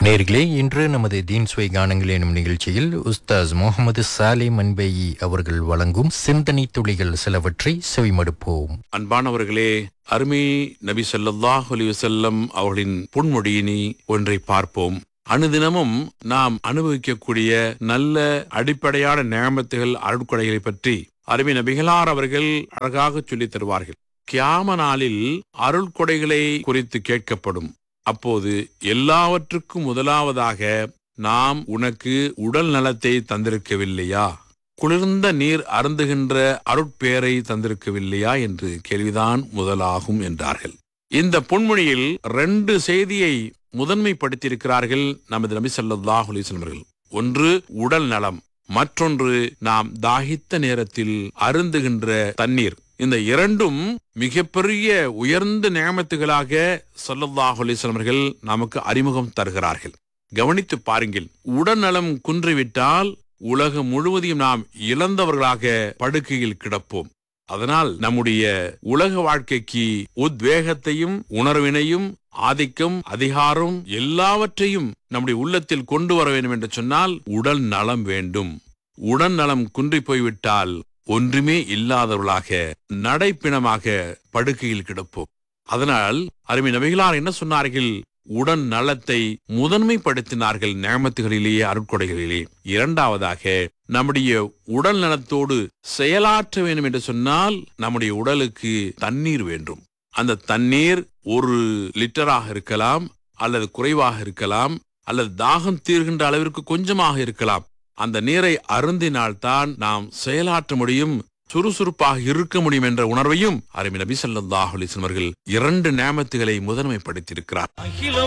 நேர்களே இன்று நமது தீன் சுவை கானங்கள் எனும் நிகழ்ச்சியில் உஸ்தாஸ் முகமது சாலே மன்பேயி அவர்கள் வழங்கும் சிந்தனை துளிகள் சிலவற்றை செவிமடுப்போம் அன்பானவர்களே அருமை நபி ஸல்லல்லாஹு அலைஹி வஸல்லம் அவர்களின் புன்மொழியினி ஒன்றை பார்ப்போம் அனுதினமும் நாம் அனுபவிக்கக்கூடிய நல்ல அடிப்படையான நியமத்துகள் அருட்கொடைகளை பற்றி அருமை நபிகளார் அவர்கள் அழகாக சொல்லித் தருவார்கள் கியாம நாளில் அருள்கொடைகளை குறித்து கேட்கப்படும் அப்போது எல்லாவற்றுக்கும் முதலாவதாக நாம் உனக்கு உடல் நலத்தை தந்திருக்கவில்லையா குளிர்ந்த நீர் அருந்துகின்ற அருட்பேரை தந்திருக்கவில்லையா என்று கேள்விதான் முதலாகும் என்றார்கள் இந்த பொன்மொழியில் ரெண்டு செய்தியை முதன்மைப்படுத்தியிருக்கிறார்கள் நமது நபி ஸல்லல்லாஹு அலைஹி வஸல்லம் அவர்கள் ஒன்று உடல் நலம் மற்றொன்று நாம் தாகித்த நேரத்தில் அருந்துகின்ற தண்ணீர் இந்த இரண்டும் மிகப்பெரிய உயர்ந்த நியமத்துகளாக ஸல்லல்லாஹு அலைஹி வஸல்லம் அவர்கள் நமக்கு அறிமுகம் தருகிறார்கள் கவனித்து பாருங்கள் உடல்நலம் குன்றிவிட்டால் உலகம் முழுவதையும் நாம் இழந்தவர்களாக படுக்கையில் கிடப்போம் அதனால் நம்முடைய உலக வாழ்க்கைக்கு உத்வேகத்தையும் உணர்வினையும் ஆதிக்கம் அதிகாரம் எல்லாவற்றையும் நம்முடைய உள்ளத்தில் கொண்டு வர வேண்டும் என்று சொன்னால் உடல் நலம் வேண்டும் உடல் நலம் குன்றி போய்விட்டால் ஒன்றுமே இல்லாதவர்களாக நடைப்பிணமாக படுக்கையில் கிடப்போம் அதனால் அருமை நபிகளார் என்ன சொன்னார்கள் உடன் நலத்தை முதன்மைப்படுத்தினார்கள் நியமத்துகளிலேயே அருட்கொடைகளிலே இரண்டாவதாக நம்முடைய உடல் நலத்தோடு செயலாற்ற வேண்டும் என்று சொன்னால் நம்முடைய உடலுக்கு தண்ணீர் வேண்டும் அந்த தண்ணீர் ஒரு லிட்டராக இருக்கலாம் அல்லது குறைவாக இருக்கலாம் அல்லது தாகம் தீர்கின்ற அளவிற்கு கொஞ்சமாக இருக்கலாம் அந்த நீரை அருந்தினால்தான் நாம் செயலாற்ற முடியும் சுறுசுறுப்பாக இருக்க முடியும் என்ற உணர்வையும் அருமை நபி ஸல்லல்லாஹு அலைஹி வஸல்லம் அவர்கள் இரண்டு நியமத்துகளை முதன்மைப்படுத்தியிருக்கிறார்